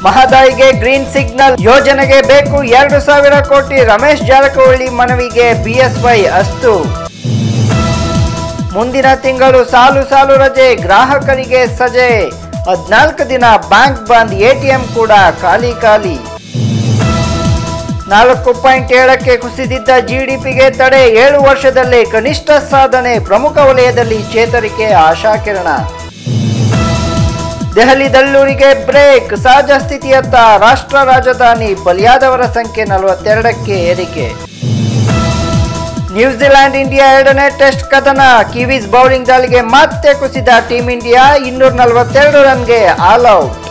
ಮಹದಾಯಿಗೆ green signal ಯೋಜನೆಗೆ ಬೇಕು ಎರಡು ಸಾವಿರ ಕೋಟಿ ರಮೇಶ್ ಜಾರಕಿಹೊಳಿ ಮನವಿಗೆ ಬಿಎಸ್ವೈ ಅಸ್ತು ಮುಂದಿನ ತಿಂಗಳು ಸಾಲು ಸಾಲು ರಜೆ ಗ್ರಾಹಕರಿಗೆ ಸಜೆ ಹದ್ನಾಲ್ಕು ದಿನ ಬ್ಯಾಂಕ್ ಬಂದ್ ಎಟಿಎಂ ಕೂಡ ಖಾಲಿ ಖಾಲಿ ನಾಲ್ಕು ಪಾಯಿಂಟ್ ಏಳಕ್ಕೆ ಕುಸಿದಿದ್ದ ಜಿಡಿಪಿಗೆ ತಡೆ ಏಳು ವರ್ಷದಲ್ಲೇ ಕನಿಷ್ಠ ಸಾಧನೆ ಪ್ರಮುಖ ವಲಯದಲ್ಲಿ ಚೇತರಿಕೆ ಆಶಾಕಿರಣ ದೆಹಲಿ ದಳ್ಳೂರಿಗೆ ಬ್ರೇಕ್ ಸಹಜ ಸ್ಥಿತಿಯತ್ತ ರಾಷ್ಟ್ರ ರಾಜಧಾನಿ ಬಲಿಯಾದವರ ಸಂಖ್ಯೆ ನಲವತ್ತೆರಡಕ್ಕೆ ಏರಿಕೆ ನ್ಯೂಜಿಲೆಂಡ್ ಇಂಡಿಯಾ ಎರಡನೇ ಟೆಸ್ಟ್ ಕದನ ಕಿವೀಸ್ ಬೌಲಿಂಗ್ ದಾಳಿಗೆ ಮತ್ತೆ ಕುಸಿದ ಟೀಂ ಇಂಡಿಯಾ ಇನ್ನೂರ ನಲವತ್ತೆರಡು ರನ್ಗೆ ಆಲ್ ಔಟ್